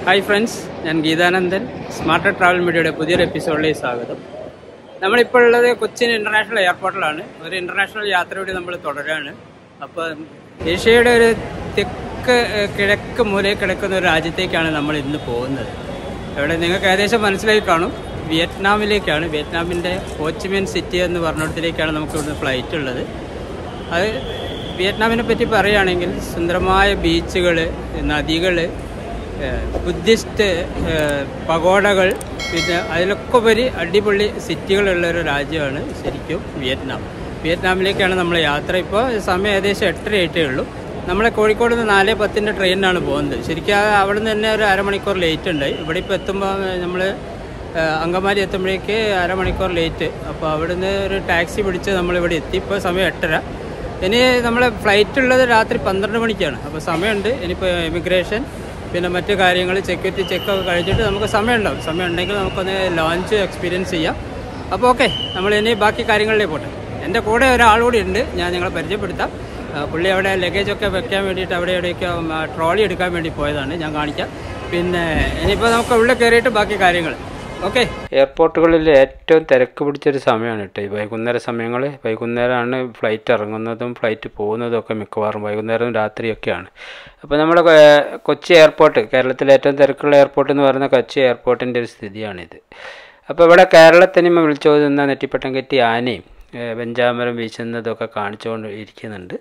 hi friends ഞാൻ Geethanandan smarter travel മീഡിയയുടെ പുതിയൊരു എപ്പിസോഡിലേക്ക് സ്വാഗതം നമ്മളിപ്പോൾ ഉള്ളത് കൊച്ചിൻ ഇൻ്റർനാഷണൽ എയർപോർട്ടിലാണ് ഒരു ഇൻ്റർനാഷണൽ യാത്രയോടെ നമ്മൾ തുടരാണ് അപ്പോൾ ഏഷ്യയുടെ ഒരു തെക്ക് ഏഹ്, കിഴക്ക് മൂലയിൽ കിടക്കുന്ന ഒരു രാജ്യത്തേക്കാണ് നമ്മൾ ഇന്ന് പോകുന്നത് ഇവിടെ നിങ്ങൾക്ക് ഏകദേശം മനസ്സിലായി കാണും വിയറ്റ്നാമിലേക്കാണ് വിയറ്റ്നാമിൻ്റെ ഹോച്ചിമിൻ സിറ്റി എന്ന് പറഞ്ഞിടത്തിലേക്കാണ് നമുക്ക് ഇവിടുന്ന് ഫ്ലൈറ്റ് ഉള്ളത് അത് വിയറ്റ്നാമിനെ പറ്റി പറയുകയാണെങ്കിൽ സുന്ദരമായ ബീച്ചുകൾ നദികൾ ബുദ്ധിസ്റ്റ് ഏഹ്, പഗോഡകൾ പിന്നെ അതിലൊക്കെ ഉപരി അടിപൊളി സിറ്റികളുള്ള ഒരു രാജ്യമാണ് ശരിക്കും വിയറ്റ്നാം വിയറ്റ്നാമിലേക്കാണ് നമ്മൾ യാത്ര ഇപ്പോൾ സമയം ഏകദേശം എട്ടര ആയിട്ടേ ഉള്ളൂ നമ്മളെ കോഴിക്കോട് നിന്ന് നാല് പത്തിൻ്റെ ട്രെയിനിനാണ് പോകുന്നത് ശരിക്കും ആ അവിടെ നിന്ന് തന്നെ ഒരു അരമണിക്കൂർ ലേറ്റ് ഉണ്ടായി ഇവിടെ ഇപ്പോൾ എത്തുമ്പോൾ നമ്മൾ അങ്കമാലി എത്തുമ്പോഴേക്ക് അരമണിക്കൂർ ലേറ്റ് അപ്പോൾ അവിടുന്ന് ഒരു ടാക്സി പിടിച്ച് നമ്മളിവിടെ എത്തി ഇപ്പോൾ സമയം എട്ടര ഇനി നമ്മളെ ഫ്ലൈറ്റ് ഉള്ളത് രാത്രി പന്ത്രണ്ട് മണിക്കാണ് അപ്പോൾ സമയമുണ്ട് ഇനിയിപ്പോൾ ഇമിഗ്രേഷൻ പിന്നെ മറ്റു കാര്യങ്ങൾ സെക്യൂരിറ്റി ചെക്കൊക്കെ കഴിഞ്ഞിട്ട് നമുക്ക് സമയമുണ്ടാവും സമയം ഉണ്ടെങ്കിൽ നമുക്കൊന്ന് ലോഞ്ച് എക്സ്പീരിയൻസ് ചെയ്യാം അപ്പോൾ ഓക്കെ നമ്മൾ ഇനി ബാക്കി കാര്യങ്ങളിലേക്ക് പോട്ടെ എൻ്റെ കൂടെ ഒരാൾ കൂടി ഉണ്ട് ഞാൻ നിങ്ങളെ പരിചയപ്പെടുത്താം ആ, പുള്ളി അവിടെ ലഗേജൊക്കെ വെക്കാൻ വേണ്ടിയിട്ട് അവിടെ എവിടെയൊക്കെ ട്രോളി എടുക്കാൻ വേണ്ടി പോയതാണ് ഞാൻ കാണിക്കാം പിന്നെ ഇനിയിപ്പോൾ നമുക്ക് ഉള്ളിൽ കയറിയിട്ട് ബാക്കി കാര്യങ്ങൾ ഓക്കെ എയർപോർട്ടുകളിൽ ഏറ്റവും തിരക്ക് പിടിച്ചൊരു സമയമാണ് കേട്ടോ ഈ വൈകുന്നേര സമയങ്ങൾ വൈകുന്നേരമാണ് ഫ്ലൈറ്റ് ഇറങ്ങുന്നതും ഫ്ലൈറ്റ് പോകുന്നതും ഒക്കെ മിക്കവാറും വൈകുന്നേരവും രാത്രിയൊക്കെയാണ് അപ്പോൾ നമ്മുടെ ഏർ, കൊച്ചി എയർപോർട്ട് കേരളത്തിലെ ഏറ്റവും തിരക്കുള്ള എയർപോർട്ട് എന്ന് പറയുന്ന കൊച്ചി എയർപോർട്ടിൻ്റെ ഒരു സ്ഥിതിയാണിത് അപ്പോൾ ഇവിടെ കേരളത്തിനിമ വിളിച്ചു നിന്ന നെറ്റിപ്പട്ടം കെട്ടി ആനയും ഏർ, വെഞ്ചാമരം വീശുന്നതൊക്കെ കാണിച്ചുകൊണ്ട് ഇരിക്കുന്നുണ്ട്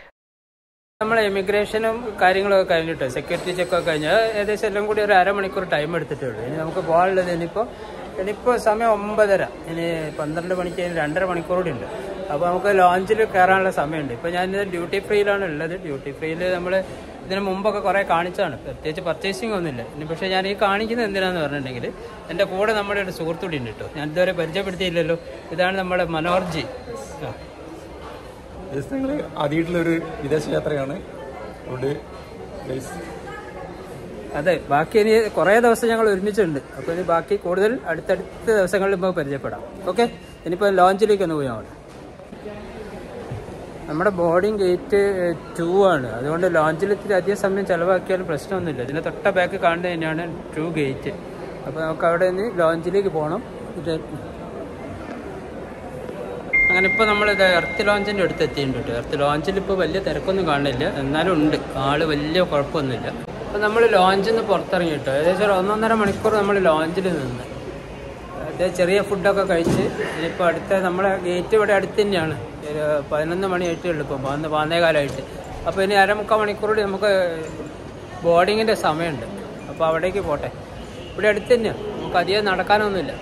നമ്മൾ ഇമിഗ്രേഷനും കാര്യങ്ങളൊക്കെ കഴിഞ്ഞിട്ട് സെക്യൂരിറ്റി ചെക്കൊക്കെ കഴിഞ്ഞ് ഏകദേശം എല്ലാം കൂടി ഒരു അരമണിക്കൂർ ടൈം എടുത്തിട്ടേ ഉള്ളൂ ഇനി നമുക്ക് പോകാനുള്ളത് ഇനിയിപ്പോൾ ഇനിയിപ്പോൾ സമയം ഒമ്പതര ഇനി പന്ത്രണ്ട് മണിക്ക് ഇനി രണ്ടര മണിക്കൂർ കൂടി ഉണ്ട് അപ്പോൾ നമുക്ക് ലോഞ്ചിൽ കയറാനുള്ള സമയമുണ്ട് ഇപ്പോൾ ഞാൻ ഡ്യൂട്ടി ഫ്രീയിലാണ് ഉള്ളത് ഡ്യൂട്ടി ഫ്രീയിൽ നമ്മൾ ഇതിന് മുമ്പൊക്കെ കുറേ കാണിച്ചാണ് പ്രത്യേകിച്ച് പർച്ചേസിംഗ് ഒന്നുമില്ല ഇനി പക്ഷേ ഞാൻ ഈ കാണിക്കുന്നത് എന്തിനാന്ന് പറഞ്ഞിട്ടുണ്ടെങ്കിൽ എൻ്റെ കൂടെ നമ്മുടെ ഒരു സുഹൃത്തുകൂടി ഉണ്ട് കേട്ടോ ഞാൻ ഇതുവരെ പരിചയപ്പെടുത്തിയില്ലല്ലോ ഇതാണ് നമ്മുടെ മനോർജി ആ ജസ്റ്റ് ഞങ്ങൾ ആദ്യമായിട്ടുള്ളൊരു വിദേശ യാത്രയാണ് അതുകൊണ്ട് ഗൈസ് അതെ ബാക്കി ഇനി കുറേ ദിവസം ഞങ്ങൾ ഒരുമിച്ചുണ്ട് അപ്പോൾ ഇനി ബാക്കി കൂടുതൽ അടുത്തടുത്ത ദിവസങ്ങളിൽ ഇപ്പോൾ പരിചയപ്പെടാം ഓക്കെ ഇനിയിപ്പോൾ ലോഞ്ചിലേക്ക് ഒന്ന് പോയി അങ്ങോട്ട് നമ്മുടെ ബോർഡിംഗ് ഗേറ്റ് ടു ആണ് അതുകൊണ്ട് ലോഞ്ചിൽ ഇത്തിരി അധികം സമയം ചിലവാക്കിയാലും പ്രശ്നമൊന്നുമില്ല ഇതിൻ്റെ തൊട്ട ബാക്ക് കാണുന്നത് തന്നെയാണ് ടു ഗേറ്റ് അപ്പോൾ നമുക്ക് അവിടെ നിന്ന് ലോഞ്ചിലേക്ക് പോകണം ഇത് അങ്ങനെ ഇപ്പോൾ നമ്മൾ ഇത് എർത്ത് ലോഞ്ചിൻ്റെ അടുത്ത് എത്തിയിട്ടുണ്ട് കേട്ടോ എർത്ത് ലോഞ്ചിൽ ഇപ്പോൾ വലിയ തിരക്കൊന്നും കാണില്ല എന്നാലും ഉണ്ട് ആള് വലിയ കുഴപ്പമൊന്നുമില്ല അപ്പോൾ നമ്മൾ ലോഞ്ചിൽ നിന്ന് പുറത്തിറങ്ങി കേട്ടോ ഏകദേശം ഒരു ഒന്നൊന്നര മണിക്കൂർ നമ്മൾ ലോഞ്ചിൽ നിന്ന് അത് ചെറിയ ഫുഡൊക്കെ കഴിച്ച് ഇനിയിപ്പോൾ അടുത്ത നമ്മളെ ഗേറ്റ് ഇവിടെ അടുത്ത് തന്നെയാണ് ഒരു പതിനൊന്ന് മണിയായിട്ടേ ഉള്ളൂ ഇപ്പോൾ പതിനൊന്ന് പതിനേകാലമായിട്ട് അപ്പോൾ ഇനി അരമുക്കാൽ മണിക്കൂർ കൂടി നമുക്ക് ബോർഡിങ്ങിൻ്റെ സമയമുണ്ട് അപ്പോൾ അവിടേക്ക് പോട്ടെ ഇവിടെ അടുത്ത് തന്നെയാണ് നമുക്ക് അധികം നടക്കാനൊന്നുമില്ല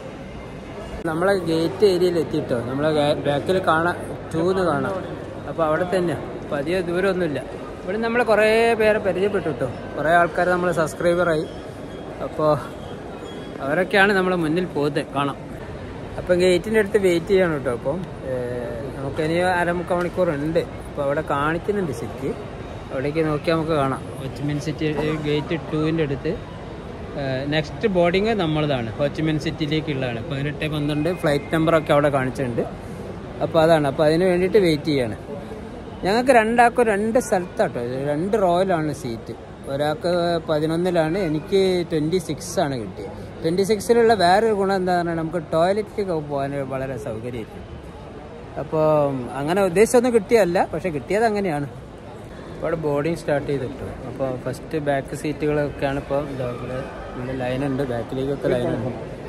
നമ്മളെ ഗേറ്റ് ഏരിയയിൽ എത്തിയിട്ടോ നമ്മളെ ബാക്കിൽ കാണാം ടൂന്ന് കാണാം അപ്പോൾ അവിടെ തന്നെയാണ് അപ്പോൾ അധികം ദൂരമൊന്നുമില്ല ഇവിടെ നമ്മൾ കുറേ പേരെ പരിചയപ്പെട്ടു കേട്ടോ കുറേ ആൾക്കാർ നമ്മൾ സബ്സ്ക്രൈബറായി അപ്പോൾ അവരൊക്കെയാണ് നമ്മളെ മുന്നിൽ പോകുന്നത് കാണാം അപ്പം ഗേറ്റിൻ്റെ അടുത്ത് വെയിറ്റ് ചെയ്യണം കേട്ടോ അപ്പം നമുക്കിനി അരമുക്കാൽ മണിക്കൂർ ഉണ്ട് അപ്പോൾ അവിടെ കാണിക്കുന്നുണ്ട് സിറ്റി അവിടേക്ക് നോക്കിയാൽ നമുക്ക് കാണാം ഹോച്ചിമിൻ സിറ്റി ഗേറ്റ് ടൂവിൻ്റെ അടുത്ത് നെക്സ്റ്റ് ബോർഡിങ് നമ്മളതാണ് ഹോച്ചിമിൻ സിറ്റിയിലേക്കുള്ളതാണ് പതിനെട്ട് പന്ത്രണ്ട് ഫ്ലൈറ്റ് നമ്പറൊക്കെ അവിടെ കാണിച്ചിട്ടുണ്ട് അപ്പോൾ അതാണ് അപ്പോൾ അതിന് വേണ്ടിയിട്ട് വെയിറ്റ് ചെയ്യാണ് ഞങ്ങൾക്ക് രണ്ടാൾക്കും രണ്ട് സ്ഥലത്താട്ടോ ഇത് രണ്ട് റോയിലാണ് സീറ്റ് ഒരാൾക്ക് പതിനൊന്നിലാണ് എനിക്ക് ട്വൻറ്റി സിക്സ് ആണ് കിട്ടിയത് ട്വൻറ്റി സിക്സിലുള്ള വേറൊരു ഗുണം എന്താ പറഞ്ഞാൽ നമുക്ക് ടോയ്ലറ്റിലേക്ക് പോകാൻ വളരെ സൗകര്യമായിരിക്കും അപ്പോൾ അങ്ങനെ ഉദ്ദേശിച്ചൊന്നും കിട്ടിയല്ല പക്ഷെ കിട്ടിയത് അങ്ങനെയാണ് ഇപ്പോൾ അവിടെ ബോർഡിങ് സ്റ്റാർട്ട് ചെയ്തിട്ടു അപ്പോൾ ഫസ്റ്റ് ബാക്ക് സീറ്റുകളൊക്കെയാണ് ഇപ്പോൾ ഇതാ ഇവിടെ ഇവിടെ ലൈനുണ്ട് ബാക്കിലേക്കൊക്കെ ലൈനുണ്ട്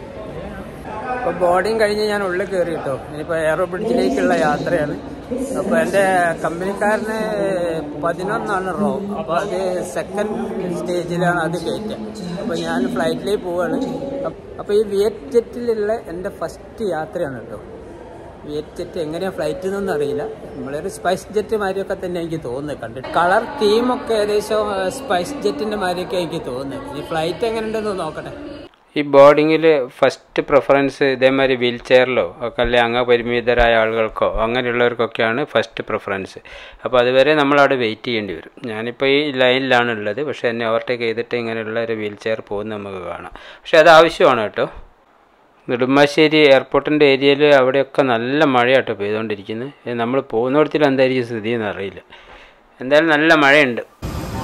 അപ്പോൾ ബോർഡിങ് കഴിഞ്ഞ് ഞാൻ ഉള്ളിൽ കയറി കേട്ടോ ഇനിയിപ്പോൾ എയറോ ബ്രിഡ്ജിലേക്കുള്ള യാത്രയാണ് അപ്പോൾ എൻ്റെ കമ്പനിക്കാരന് പതിനൊന്നാണ് റോ അപ്പോൾ അത് സെക്കൻഡ് സ്റ്റേജിലാണ് അത് കയറ്റുക അപ്പോൾ ഞാൻ ഫ്ലൈറ്റിലേക്ക് പോവാണ് അപ്പോൾ ഈ വിയറ്റ് ജെറ്റിലുള്ള എൻ്റെ ഫസ്റ്റ് യാത്രയാണ് കേട്ടോ വിയറ്റ് ജെറ്റ് എങ്ങനെയാണ് ഫ്ലൈറ്റ് എന്നൊന്നും അറിയില്ല നമ്മളൊരു സ്പൈസ് ജെറ്റ് മാതിരിയൊക്കെ തന്നെ എനിക്ക് തോന്നുന്നത് കണ്ടിട്ട് കളർ തീമൊക്കെ ഏകദേശം സ്പൈസ് ജെറ്റിൻ്റെ മാതിരിയൊക്കെ എനിക്ക് തോന്നുന്നത് ഈ ഫ്ലൈറ്റ് എങ്ങനെ ഉണ്ടെന്ന് നോക്കട്ടെ ഈ ബോർഡിങ്ങിൽ ഫസ്റ്റ് പ്രിഫറൻസ് ഇതേമാതിരി വീൽ ചെയറിലോ ഒക്കെ അല്ലെ അംഗപരിമിതരായ ആളുകൾക്കോ അങ്ങനെയുള്ളവർക്കൊക്കെയാണ് ഫസ്റ്റ് പ്രിഫറൻസ് അപ്പോൾ അതുവരെ നമ്മൾ അവിടെ വെയിറ്റ് ചെയ്യേണ്ടി വരും ഞാനിപ്പോൾ ഈ ലൈനിലാണ് ഉള്ളത് പക്ഷേ എന്നെ ഓവർടേക്ക് ചെയ്തിട്ട് ഇങ്ങനെയുള്ള ഒരു വീൽ ചെയർ പോകുന്നത് നമുക്ക് കാണാം പക്ഷേ അത് ആവശ്യമാണ് കേട്ടോ നെടുമ്പാശ്ശേരി എയർപോർട്ടിൻ്റെ ഏരിയയിൽ അവിടെയൊക്കെ നല്ല മഴയാട്ടോ പെയ്തുകൊണ്ടിരിക്കുന്നത് നമ്മൾ പോകുന്നിടത്തിൽ എന്തായിരിക്കും സ്ഥിതി എന്ന് അറിയില്ല എന്തായാലും നല്ല മഴയുണ്ട്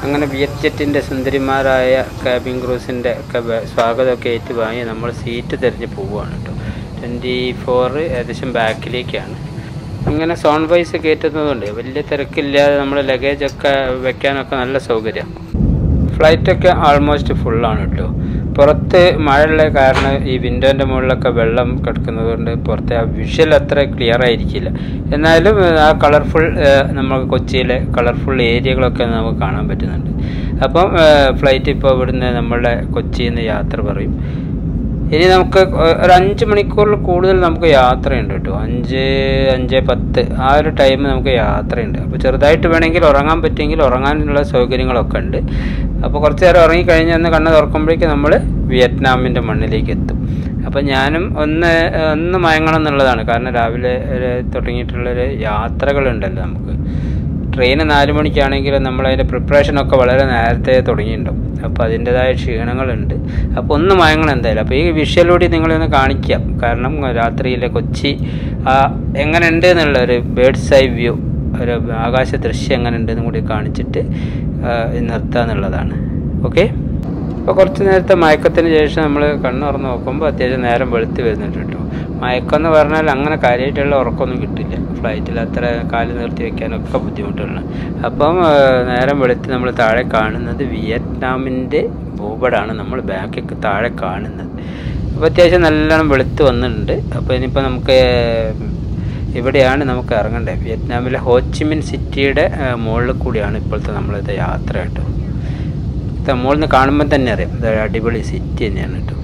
അങ്ങനെ വിയറ്റ്ജെറ്റിൻ്റെ സുന്ദരിമാരായ ക്യാബിൻ ക്രൂസിൻ്റെ ഒക്കെ വ- സ്വാഗതമൊക്കെ ഏറ്റുവാങ്ങി നമ്മൾ സീറ്റ് തിരഞ്ഞ് പോവുകയാണ് കേട്ടോ ട്വൻറ്റി ഫോർ ഏകദേശം ബാക്കിലേക്കാണ് ഇങ്ങനെ സോൺ വൈസ് കയറ്റുന്നതുകൊണ്ട് വലിയ തിരക്കില്ലാതെ നമ്മൾ ലഗേജൊക്കെ വെക്കാനൊക്കെ നല്ല സൗകര്യമാണ് ഫ്ലൈറ്റൊക്കെ ആൾമോസ്റ്റ് ഫുള്ളാണ് കേട്ടോ പുറത്ത് മഴയുള്ള കാരണം ഈ വിൻഡോൻ്റെ മുകളിലൊക്കെ വെള്ളം കിടക്കുന്നത് കൊണ്ട് പുറത്തെ ആ വിഷ്വൽ അത്ര ക്ലിയർ ആയിരിക്കില്ല എന്നാലും ഏഹ്, ആ കളർഫുൾ നമുക്ക് കൊച്ചിയിലെ കളർഫുൾ ഏരിയകളൊക്കെ നമുക്ക് കാണാൻ പറ്റുന്നുണ്ട് അപ്പം ഫ്ലൈറ്റ് ഇപ്പോൾ ഇവിടുന്ന് നമ്മളുടെ കൊച്ചിയിൽ നിന്ന് യാത്ര പറയും ഇനി നമുക്ക് ഒരു അഞ്ച് മണിക്കൂറിൽ കൂടുതൽ നമുക്ക് യാത്രയുണ്ട് കേട്ടോ അഞ്ച് അഞ്ച് പത്ത് ആ ഒരു ടൈം നമുക്ക് യാത്രയുണ്ട് അപ്പോൾ ചെറുതായിട്ട് വേണമെങ്കിൽ ഉറങ്ങാൻ പറ്റുമെങ്കിൽ ഉറങ്ങാനുള്ള സൗകര്യങ്ങളൊക്കെ ഉണ്ട് അപ്പോൾ കുറച്ച് നേരം ഉറങ്ങിക്കഴിഞ്ഞ് ഒന്ന് കണ്ണ് തുറക്കുമ്പോഴേക്കും നമ്മൾ വിയറ്റ്നാമിൻ്റെ മണ്ണിലേക്ക് എത്തും അപ്പോൾ ഞാനും ഒന്ന് ഒന്ന് മയങ്ങണം എന്നുള്ളതാണ് കാരണം രാവിലെ ഒരു തുടങ്ങിയിട്ടുള്ളൊരു യാത്രകളുണ്ടല്ലോ നമുക്ക് ട്രെയിന് നാല് മണിക്കാണെങ്കിൽ നമ്മളതിൻ്റെ പ്രിപ്പറേഷനൊക്കെ വളരെ നേരത്തെ തുടങ്ങിയിട്ടുണ്ടാവും അപ്പോൾ അതിൻ്റെതായ ക്ഷീണങ്ങളുണ്ട് അപ്പോൾ ഒന്ന് മയങ്ങണം എന്തായാലും അപ്പോൾ ഈ വിഷ്വലൂടെ നിങ്ങളൊന്ന് കാണിക്കാം കാരണം രാത്രിയിലെ കൊച്ചി ആ എങ്ങനെയുണ്ട് എന്നുള്ള ഒരു ബേഡ്സ് ഐ വ്യൂ ഒരു ആകാശ ദൃശ്യം എങ്ങനെ ഉണ്ടെന്നും കൂടി കാണിച്ചിട്ട് ആ, നിർത്തുക എന്നുള്ളതാണ് ഓക്കെ അപ്പോൾ കുറച്ച് നേരത്തെ മയക്കത്തിന് ശേഷം നമ്മൾ കണ്ണ് തുറന്ന് നോക്കുമ്പോൾ അത്യാവശ്യം നേരം വെളുത്ത് വരുന്നുണ്ട് കേട്ടോ മയക്കം എന്ന് പറഞ്ഞാൽ അങ്ങനെ കാര്യമായിട്ടുള്ള ഉറക്കമൊന്നും കിട്ടില്ല ഫ്ലൈറ്റിൽ അത്ര കാല് നിർത്തി വെക്കാനൊക്കെ ബുദ്ധിമുട്ടുള്ള അപ്പം ആ, നേരം വെളുത്ത് നമ്മൾ താഴെ കാണുന്നത് വിയറ്റ്നാമിൻ്റെ ഭൂപടാണ് നമ്മൾ ബാക്കൊക്കെ താഴെ കാണുന്നത് അപ്പോൾ അത്യാവശ്യം നല്ലോണം വെളുത്ത് വന്നിട്ടുണ്ട് അപ്പോൾ ഇനിയിപ്പോൾ നമുക്ക് ഇവിടെയാണ് നമുക്ക് ഇറങ്ങേണ്ടത് വിയറ്റ്നാമിലെ ഹോച്ചിമിൻ സിറ്റിയുടെ മുകളിൽ കൂടിയാണ് ഇപ്പോഴത്തെ നമ്മളത്തെ യാത്ര കേട്ടോ ഇത് മുകളിൽ നിന്ന് കാണുമ്പോൾ തന്നെ അറിയാം ഇത് അടിപൊളി സിറ്റി തന്നെയാണ് കേട്ടോ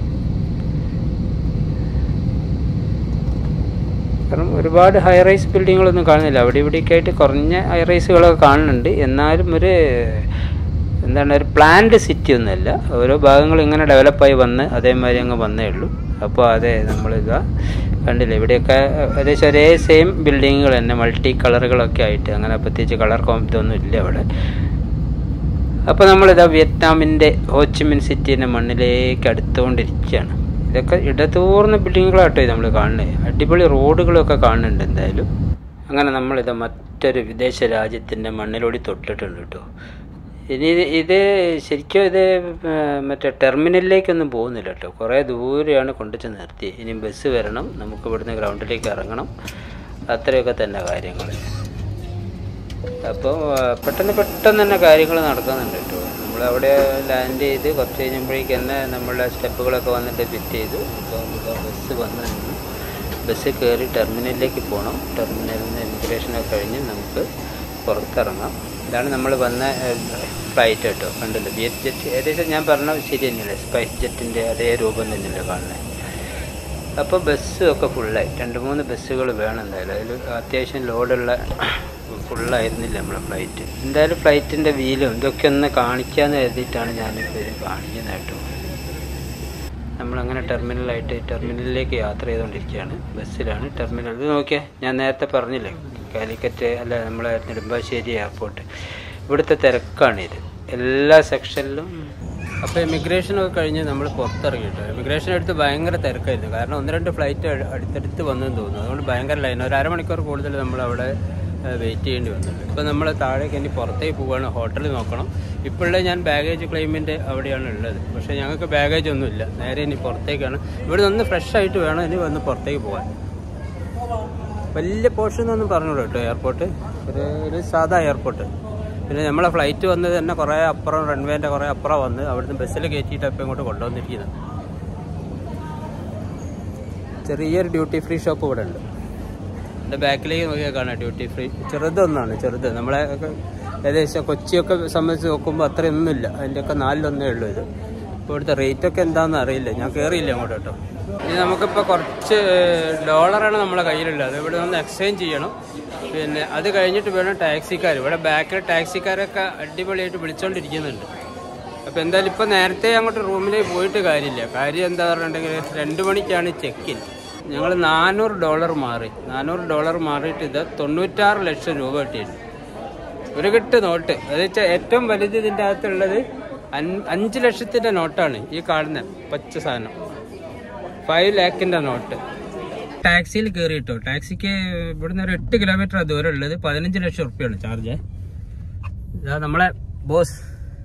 കാരണം ഒരുപാട് ഹൈ റൈസ് ബിൽഡിങ്ങുകളൊന്നും കാണുന്നില്ല അവിടെ ഇവിടെയൊക്കെ ആയിട്ട് കുറഞ്ഞ ഹൈ റൈസുകളൊക്കെ കാണുന്നുണ്ട് എന്നാലും ഒരു എന്താണ് ഒരു പ്ലാൻഡ് സിറ്റി ഒന്നുമല്ല ഓരോ ഭാഗങ്ങൾ ഇങ്ങനെ ഡെവലപ്പായി വന്ന് അതേമാതിരി അങ്ങ് വന്നേ ഉള്ളൂ അപ്പോൾ അതെ നമ്മളിതാ കണ്ടില്ല ഇവിടെയൊക്കെ ഏകദേശം ഒരേ സെയിം ബിൽഡിങ്ങുകൾ തന്നെ മൾട്ടി കളറുകളൊക്കെ ആയിട്ട് അങ്ങനെ പ്രത്യേകിച്ച് കളർ കോം ഇതൊന്നും ഇല്ല അവിടെ അപ്പോൾ നമ്മളിതാ വിയറ്റ്നാമിൻ്റെ ഹോച്ചിമിൻ സിറ്റീൻ്റെ മണ്ണിലേക്ക് അടുത്തുകൊണ്ടിരിക്കുകയാണ് ഇതൊക്കെ ഇടതൂർന്ന ബിൽഡിങ്ങുകളാട്ടോ ഇത് നമ്മൾ കാണുന്നത് അടിപൊളി റോഡുകളൊക്കെ കാണുന്നുണ്ട് എന്തായാലും അങ്ങനെ നമ്മളിത് മറ്റൊരു വിദേശ രാജ്യത്തിൻ്റെ മണ്ണിലൂടെ തൊട്ടിട്ടുണ്ട് കേട്ടോ ഇനി ഇത് ഇത് ശരിക്കും ഇത് ആ, മറ്റേ ടെർമിനലിലേക്കൊന്നും പോകുന്നില്ല കേട്ടോ കുറേ ദൂരെയാണ് കൊണ്ടുവച്ച് നിർത്തി ഇനി ബസ് വരണം നമുക്ക് ഇവിടുന്ന് ഗ്രൗണ്ടിലേക്ക് ഇറങ്ങണം അത്രയൊക്കെ തന്നെ കാര്യങ്ങൾ അപ്പോൾ പെട്ടെന്ന് പെട്ടെന്ന് തന്നെ കാര്യങ്ങൾ നടക്കുന്നുണ്ട് കേട്ടോ നമ്മൾ അവിടെ ലാൻഡ് ചെയ്ത് കുറച്ച് കഴിഞ്ഞപ്പോഴേക്ക് തന്നെ നമ്മളുടെ സ്റ്റെപ്പുകളൊക്കെ വന്നിട്ട് ഫിറ്റ് ചെയ്തു അപ്പോൾ ഇതാ ബസ് വന്ന് നിന്നു ബസ് കയറി ടെർമിനലിലേക്ക് പോകണം ടെർമിനലിൽ നിന്ന് ഇമിഗ്രേഷനൊക്കെ കഴിഞ്ഞ് നമുക്ക് പുറത്തിറങ്ങാം ഇതാണ് നമ്മൾ വന്ന ഫ്ലൈറ്റ് കേട്ടോ കണ്ടല്ലോ ബിയറ്റ് ജെറ്റ് ഏകദേശം ഞാൻ പറഞ്ഞ ശരി തന്നെയല്ലേ സ്പൈസ് ജെറ്റിൻ്റെ അതേ രൂപം തന്നെയല്ലേ കാണുന്നത് അപ്പോൾ ബസ്സും ഒക്കെ ഫുള്ളായി രണ്ട് മൂന്ന് ബസ്സുകൾ വേണം എന്തായാലും അതിൽ അത്യാവശ്യം ലോഡുള്ള ഫുള്ളായിരുന്നില്ല നമ്മളെ ഫ്ലൈറ്റ് എന്തായാലും ഫ്ലൈറ്റിൻ്റെ വീലും ഇതൊക്കെ ഒന്ന് കാണിക്കാമെന്ന് കരുതിയിട്ടാണ് ഞാനിപ്പോൾ ഇത് കാണിക്കുന്നത് കേട്ടോ നമ്മളങ്ങനെ ടെർമിനലായിട്ട് ടെർമിനലിലേക്ക് യാത്ര ചെയ്തുകൊണ്ടിരിക്കുകയാണ് ബസ്സിലാണ് ടെർമിനൽ ഇത് നോക്കിയാൽ ഞാൻ നേരത്തെ പറഞ്ഞില്ലേ കാലിക്കറ്റ് അല്ല നമ്മളെ നെടുമ്പാശ്ശേരി എയർപോർട്ട് ഇവിടുത്തെ തിരക്കാണ് ഇത് എല്ലാ സെക്ഷനിലും അപ്പോൾ ഇമിഗ്രേഷൻ ഒക്കെ കഴിഞ്ഞ് നമ്മൾ പുറത്തിറങ്ങിയിട്ട് ഇമിഗ്രേഷൻ എടുത്ത് ഭയങ്കര തിരക്കായിരുന്നു കാരണം ഒന്ന് രണ്ട് ഫ്ലൈറ്റ് അടുത്തടുത്ത് വന്നെന്ന് തോന്നുന്നു അതുകൊണ്ട് ഭയങ്കര ലൈൻ ഒരു അരമണിക്കൂർ കൂടുതൽ നമ്മൾ അവിടെ വെയിറ്റ് ചെയ്യേണ്ടി വന്നിട്ടുണ്ട് ഇപ്പോൾ നമ്മൾ താഴേക്ക് ഇനി പുറത്തേക്ക് പോവുകയാണ് ഹോട്ടലിൽ നോക്കണം ഇപ്പോഴുള്ള ഞാൻ ബാഗേജ് ക്ലെയിമിൻ്റെ അവിടെയാണ് ഉള്ളത് പക്ഷേ ഞങ്ങൾക്ക് ബാഗേജ് ഒന്നുമില്ല നേരെ ഇനി പുറത്തേക്കാണ് ഇവിടെ നിന്ന് ഫ്രഷ് ആയിട്ട് വേണം ഇനി വന്ന് പുറത്തേക്ക് പോകാൻ വലിയ പോർഷൻ എന്നൊന്നും പറഞ്ഞോളൂ കേട്ടോ എയർപോർട്ട് ഒരു ഒരു സാധാ എയർപോർട്ട് പിന്നെ നമ്മളെ ഫ്ലൈറ്റ് വന്നത് തന്നെ കുറേ അപ്പുറം റൺവേൻ്റെ കുറേ അപ്പുറം വന്ന് അവിടുന്ന് ബസ്സിൽ കയറ്റിയിട്ട് അപ്പം ഇങ്ങോട്ട് കൊണ്ടുവന്നിരിക്കുന്നത് ചെറിയൊരു ഡ്യൂട്ടി ഫ്രീ ഷോപ്പ് ഇവിടെ ഉണ്ട് എൻ്റെ ബാക്കിലേക്ക് നോക്കിയാൽ കാണാം ഡ്യൂട്ടി ഫ്രീ ചെറുതൊന്നാണ് ചെറുത് നമ്മളെ ഒക്കെ ഏകദേശം കൊച്ചിയൊക്കെ സംബന്ധിച്ച് നോക്കുമ്പോൾ അത്രയൊന്നുമില്ല അതിൻ്റെയൊക്കെ നാലിലൊന്നേ ഉള്ളൂ ഇത് ഇപ്പോൾ ഇവിടുത്തെ റേറ്റൊക്കെ എന്താണെന്ന് അറിയില്ല ഞാൻ കയറിയില്ല അങ്ങോട്ട് കേട്ടോ ഇനി നമുക്കിപ്പോൾ കുറച്ച് ഡോളറാണ് നമ്മളെ കയ്യിലുള്ളത് അത് ഇവിടെ നിന്ന് എക്സ്ചേഞ്ച് ചെയ്യണം പിന്നെ അത് കഴിഞ്ഞിട്ട് വേണം ടാക്സിക്കാർ ഇവിടെ ബാക്കിൽ ടാക്സിക്കാരൊക്കെ അടിപൊളിയായിട്ട് വിളിച്ചുകൊണ്ടിരിക്കുന്നുണ്ട് അപ്പോൾ എന്തായാലും ഇപ്പോൾ നേരത്തെ അങ്ങോട്ട് റൂമിലേക്ക് പോയിട്ട് കാര്യമില്ല കാര്യം എന്താ പറഞ്ഞിട്ടുണ്ടെങ്കിൽ രണ്ട് മണിക്കാണ് ചെക്ക് ഇൻ ഞങ്ങൾ നാനൂറ് ഡോളർ മാറി നാനൂറ് ഡോളർ മാറിയിട്ട് ഇത് തൊണ്ണൂറ്റാറ് ലക്ഷം രൂപ കിട്ടിയിട്ടുണ്ട് ഒരു കെട്ട് നോട്ട് അത് വെച്ചാൽ ഏറ്റവും വലുത് ഇതിൻ്റെ അകത്തുള്ളത് അൻ- അഞ്ച് ലക്ഷത്തിൻ്റെ നോട്ടാണ് ഈ കാണുന്ന പച്ച സാധനം ഫൈവ് ലാക്കിൻ്റെ നോട്ട് ടാക്സിയിൽ കയറി കിട്ടോ ടാക്സിക്ക് ഇവിടുന്ന് ഒരു എട്ട് കിലോമീറ്റർ ദൂരം ഉള്ളത് പതിനഞ്ച് ലക്ഷം റുപ്യാണ് ചാർജ് ഇതാ നമ്മളെ ബോസ്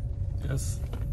യെസ്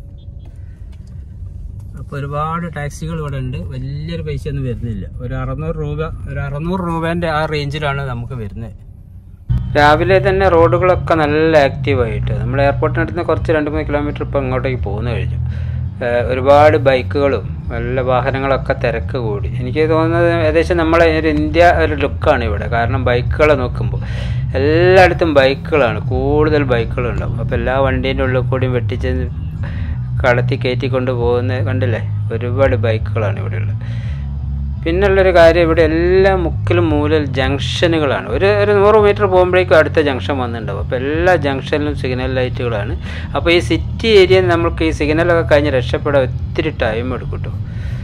അപ്പോൾ ഒരുപാട് ടാക്സികൾ ഇവിടെ ഉണ്ട് വലിയൊരു പൈസ ഒന്നും വരുന്നില്ല ഒരു അറുന്നൂറ് രൂപ ഒരു അറുന്നൂറ് രൂപേൻ്റെ ആ റേഞ്ചിലാണ് നമുക്ക് വരുന്നത് രാവിലെ തന്നെ റോഡുകളൊക്കെ നല്ല ആക്റ്റീവായിട്ട് നമ്മൾ എയർപോർട്ടിനടുത്ത് നിന്ന് കുറച്ച് രണ്ട് മൂന്ന് കിലോമീറ്റർ ഇപ്പോൾ ഇങ്ങോട്ടേക്ക് പോകുന്നു കഴിഞ്ഞു ഏഹ് ഒരുപാട് ബൈക്കുകളും നല്ല വാഹനങ്ങളൊക്കെ തിരക്ക് കൂടി എനിക്ക് തോന്നുന്നത് ഏകദേശം നമ്മളെ ഒരു ഇന്ത്യ ഒരു ലുക്കാണ് ഇവിടെ കാരണം ബൈക്കുകളെ നോക്കുമ്പോൾ എല്ലായിടത്തും ബൈക്കുകളാണ് കൂടുതൽ ബൈക്കുകളുണ്ടാവും അപ്പോൾ എല്ലാ വണ്ടീൻ്റെ ഉള്ളിൽ കൂടിയും വെട്ടിച്ച് കടത്തി കയറ്റിക്കൊണ്ട് പോകുന്ന കണ്ടില്ലേ ഒരുപാട് ബൈക്കുകളാണ് ഇവിടെ ഉള്ളത് പിന്നുള്ളൊരു കാര്യം ഇവിടെ എല്ലാ മുക്കിലും മൂലൽ ജംഗ്ഷനുകളാണ് ഒരു ഒരു നൂറ് മീറ്റർ പോകുമ്പോഴേക്കും അടുത്ത ജംഗ്ഷൻ വന്നിട്ടുണ്ടാവും അപ്പോൾ എല്ലാ ജംഗ്ഷനിലും സിഗ്നൽ ലൈറ്റുകളാണ് അപ്പോൾ ഈ സിറ്റി ഏരിയയിൽ നമുക്ക് ഈ സിഗ്നലൊക്കെ കഴിഞ്ഞ് രക്ഷപ്പെടാൻ ഒത്തിരി ടൈം എടുക്കും കേട്ടോ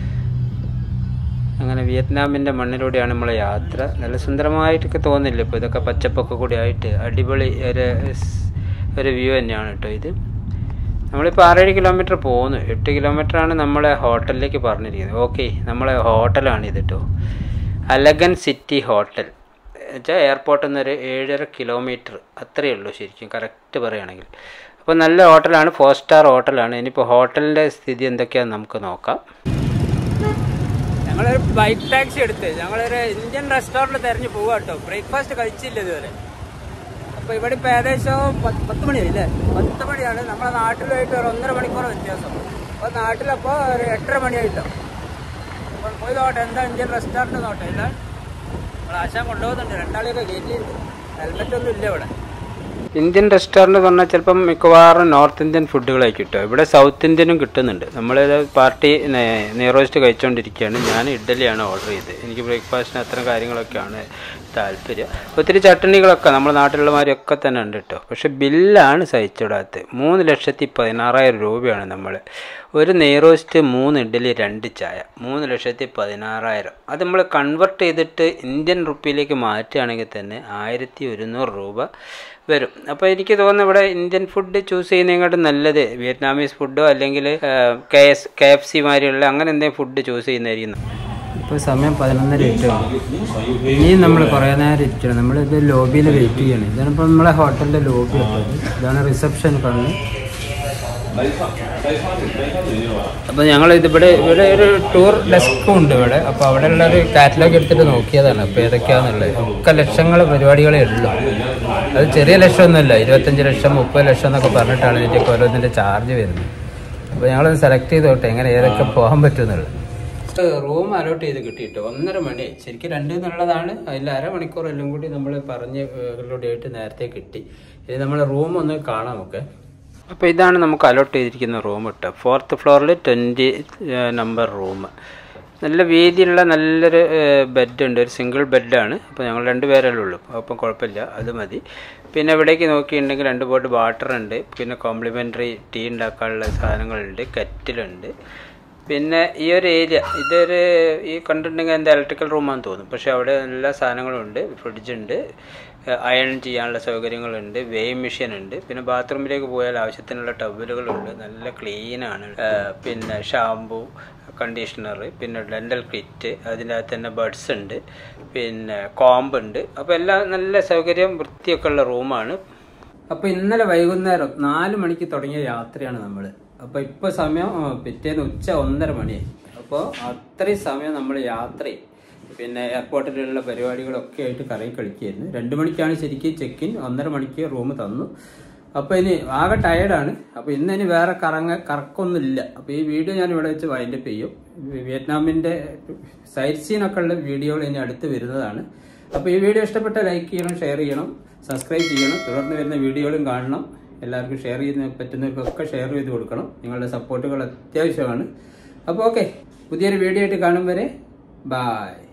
അങ്ങനെ വിയറ്റ്നാമിൻ്റെ മണ്ണിലൂടെയാണ് നമ്മളെ യാത്ര നല്ല സുന്ദരമായിട്ടൊക്കെ തോന്നില്ല ഇപ്പോൾ ഇതൊക്കെ പച്ചപ്പൊക്കെ കൂടി ആയിട്ട് അടിപൊളി ഒരു സ് ഒരു വ്യൂ തന്നെയാണ് കേട്ടോ ഇത് നമ്മളിപ്പോൾ ആറേഴ് കിലോമീറ്റർ പോകുന്നു എട്ട് കിലോമീറ്ററാണ് നമ്മളെ ഹോട്ടലിലേക്ക് പറഞ്ഞിരിക്കുന്നത് ഓക്കെ നമ്മളെ ഹോട്ടലാണ് ഇത് കേട്ടോ അലഗൻ സിറ്റി ഹോട്ടൽ വെച്ചാൽ എയർപോർട്ടിൽ നിന്ന് ഒരു ഏഴര കിലോമീറ്റർ അത്രയേ ഉള്ളൂ ശരിക്കും കറക്റ്റ് പറയുകയാണെങ്കിൽ അപ്പോൾ നല്ല ഹോട്ടലാണ് ഫോർ സ്റ്റാർ ഹോട്ടലാണ് ഇനിയിപ്പോൾ ഹോട്ടലിൻ്റെ സ്ഥിതി എന്തൊക്കെയാണെന്ന് നമുക്ക് നോക്കാം ഞങ്ങളൊരു ബൈക്ക് ടാക്സി എടുത്ത് ഞങ്ങളൊരു ഇന്ത്യൻ റെസ്റ്റോറൻറ്റ് തിരഞ്ഞു പോവുക കേട്ടോ ബ്രേക്ക്ഫാസ്റ്റ് കഴിച്ചില്ല ഇതുവരെ അപ്പോൾ ഇവിടെ ഇപ്പോൾ ഏകദേശം പത്ത് പത്ത് മണിയായില്ലേ പത്ത് മണിയാണ് നമ്മുടെ നാട്ടിലായിട്ട് ഒരു ഒന്നര മണിക്കൂർ വ്യത്യാസം അപ്പോൾ നാട്ടിലപ്പോൾ ഒരു എട്ടര മണിയായിട്ടോ അപ്പോൾ പോയി നോട്ടെ എന്താ ഇന്ത്യൻ റെസ്റ്റോറൻറ്റ് നോട്ടെ ഇല്ല നമ്മൾ ആശാൻ കൊണ്ടുപോകുന്നുണ്ട് രണ്ടാളെയൊക്കെ കയറ്റിയിട്ടുണ്ട് ഹെൽമെറ്റ് ഒന്നും ഇല്ല ഇവിടെ ഇന്ത്യൻ റെസ്റ്റോറൻറ്റ് പറഞ്ഞാൽ ചിലപ്പം മിക്കവാറും നോർത്ത് ഇന്ത്യൻ ഫുഡുകളായി കിട്ടും ഇവിടെ സൗത്ത് ഇന്ത്യനും കിട്ടുന്നുണ്ട് നമ്മൾ പാർട്ടി നെയ്റോസ്റ്റ് കഴിച്ചുകൊണ്ടിരിക്കുകയാണ് ഞാൻ ഇഡ്ഡലിയാണ് ഓർഡർ ചെയ്തത് എനിക്ക് ബ്രേക്ക്ഫാസ്റ്റിന് അത്തരം കാര്യങ്ങളൊക്കെയാണ് താല്പര്യം ഒത്തിരി ചട്ടണികളൊക്കെ നമ്മുടെ നാട്ടിലുള്ള മാതിരിയൊക്കെ തന്നെ ഉണ്ട് കേട്ടോ പക്ഷെ ബില്ലാണ് സഹിച്ചിടാത്തത് മൂന്ന് ലക്ഷത്തി പതിനാറായിരം രൂപയാണ് നമ്മൾ ഒരു നെയ്റോസ്റ്റ് മൂന്ന് ഇഡ്ഡലി രണ്ട് ചായ മൂന്ന് ലക്ഷത്തി പതിനാറായിരം അത് നമ്മൾ കൺവെർട്ട് ചെയ്തിട്ട് ഇന്ത്യൻ റുപ്പിയിലേക്ക് മാറ്റുകയാണെങ്കിൽ തന്നെ ആയിരത്തി ഒരുന്നൂറ് രൂപ വരും അപ്പോൾ എനിക്ക് തോന്നുന്നു ഇവിടെ ഇന്ത്യൻ ഫുഡ് ചൂസ് ചെയ്യുന്നതിനെക്കാട്ടും നല്ലത് വിയറ്റ്നാമീസ് ഫുഡോ അല്ലെങ്കിൽ K S K F C മാതിരിയുള്ള അങ്ങനെ എന്തെങ്കിലും ഫുഡ് ചൂസ് ചെയ്യുന്നതായിരിക്കും ഇപ്പോൾ സമയം പതിനൊന്നര ഇട്ടാണ് ഇനിയും നമ്മൾ കുറേ നേരം ഇരിക്കണം നമ്മളിത് ലോബിയിൽ വെയിറ്റ് ചെയ്യണം ഇതാണ് ഇപ്പോൾ നമ്മളെ ഹോട്ടലിൻ്റെ ലോബി ഇതാണ് റിസപ്ഷൻ കണ്ണ് അപ്പോൾ ഞങ്ങൾ ഇതിവിടെ ഇവിടെ ഒരു ടൂർ ഡെസ്കും ഉണ്ട് ഇവിടെ അപ്പോൾ അവിടെ ഉള്ള ഒരു കാറ്റലോഗ് എടുത്തിട്ട് നോക്കിയതാണ് അപ്പോൾ ഏതൊക്കെയാണെന്നുള്ളത് ഒക്കെ ലക്ഷങ്ങൾ പരിപാടികളേ ഉള്ളൂ അത് ചെറിയ ലക്ഷമൊന്നുമല്ല ഇരുപത്തഞ്ച് ലക്ഷം മുപ്പത് ലക്ഷം എന്നൊക്കെ പറഞ്ഞിട്ടാണ് ഇതിൻ്റെയൊക്കെ ഓരോന്നിൻ്റെ ചാർജ് വരുന്നത് അപ്പോൾ ഞങ്ങളത് സെലക്ട് ചെയ്തോട്ടെ എങ്ങനെ ഏതൊക്കെ പോകാൻ പറ്റുമെന്നുള്ളത് റൂം അലോട്ട് ചെയ്ത് കിട്ടിയിട്ട് ഒന്നര മണി ശരിക്കും രണ്ട് എന്നുള്ളതാണ് അതിൽ അരമണിക്കൂർ എല്ലാം കൂടി നമ്മൾ പറഞ്ഞ് ഡേറ്റ് നേരത്തെ കിട്ടി ഇനി നമ്മൾ റൂം ഒന്ന് കാണാം നമുക്ക് അപ്പോൾ ഇതാണ് നമുക്ക് അലോട്ട് ചെയ്തിരിക്കുന്ന റൂം കേട്ടോ ഫോർത്ത് ഫ്ലോറിൽ ട്വൻറ്റി നമ്പർ റൂം നല്ല വീതിയുള്ള നല്ലൊരു ബെഡ് ഉണ്ട് ഒരു സിംഗിൾ ബെഡാണ് അപ്പോൾ ഞങ്ങൾ രണ്ട് പേരല്ലേ ഉള്ളൂ അപ്പം കുഴപ്പമില്ല അത് മതി പിന്നെ ഇവിടേക്ക് നോക്കിയിട്ടുണ്ടെങ്കിൽ രണ്ട് ബോട്ട് വാട്ടർ ഉണ്ട് പിന്നെ കോംപ്ലിമെൻ്ററി ടീ ഉണ്ടാക്കാനുള്ള സാധനങ്ങളുണ്ട് കറ്റിലുണ്ട് പിന്നെ ഈ ഒരു ഏരിയ ഇതൊരു ഈ കണ്ടിട്ടുണ്ടെങ്കിൽ എന്താ ഇലക്ട്രിക്കൽ റൂമാണെന്ന് തോന്നും പക്ഷേ അവിടെ എല്ലാ സാധനങ്ങളും ഉണ്ട് ഫ്രിഡ്ജുണ്ട് അയൺ ചെയ്യാനുള്ള സൗകര്യങ്ങളുണ്ട് വെയിങ് മെഷീൻ ഉണ്ട് പിന്നെ ബാത്റൂമിലേക്ക് പോയാൽ ആവശ്യത്തിനുള്ള ടവലുകളുണ്ട് നല്ല ക്ലീനാണ് പിന്നെ ഷാമ്പു കണ്ടീഷണർ പിന്നെ ഡെൻ്റൽ കിറ്റ് അതിൻ്റെ അകത്ത് തന്നെ ബഡ്സ് ഉണ്ട് പിന്നെ കോമ്പ് ഉണ്ട് അപ്പോൾ എല്ലാം നല്ല സൗകര്യം വൃത്തിയൊക്കെ ഉള്ള റൂമാണ് അപ്പോൾ ഇന്നലെ വൈകുന്നേരം നാല് മണിക്ക് തുടങ്ങിയ യാത്രയാണ് നമ്മൾ അപ്പോൾ ഇപ്പോൾ സമയം ആ, പിറ്റേന്ന് ഉച്ച ഒന്നര മണിയായി അപ്പോൾ അത്രയും സമയം നമ്മൾ യാത്ര ചെയ്യും പിന്നെ എയർപോർട്ടിലുള്ള പരിപാടികളൊക്കെ ആയിട്ട് കറങ്ങി കളിക്കുകയായിരുന്നു രണ്ട് മണിക്കാണ് ശരിക്കും ചെക്ക് ഇൻ ഒന്നര മണിക്ക് റൂം തന്നു അപ്പോൾ ഇനി ആകെ ടയേർഡാണ് അപ്പോൾ ഇന്ന് ഇനി വേറെ കറങ്ങ കറക്കൊന്നുമില്ല അപ്പോൾ ഈ വീഡിയോ ഞാൻ ഇവിടെ വെച്ച് വൈൻഡപ്പ് ചെയ്യും വിയറ്റ്നാമിൻ്റെ സൈറ്റ് സീനൊക്കെ ഉള്ള വീഡിയോകൾ ഇനി അടുത്ത് വരുന്നതാണ് അപ്പോൾ ഈ വീഡിയോ ഇഷ്ടപ്പെട്ട ലൈക്ക് ചെയ്യണം ഷെയർ ചെയ്യണം സബ്സ്ക്രൈബ് ചെയ്യണം തുടർന്ന് വരുന്ന വീഡിയോകളും കാണണം എല്ലാവർക്കും ഷെയർ ചെയ്യുന്ന പറ്റുന്നവർക്കൊക്കെ ഷെയർ ചെയ്ത് കൊടുക്കണം നിങ്ങളുടെ സപ്പോർട്ടുകൾ അത്യാവശ്യമാണ് അപ്പോൾ ഓക്കെ പുതിയൊരു വീഡിയോ ആയിട്ട് കാണും വരെ ബായ്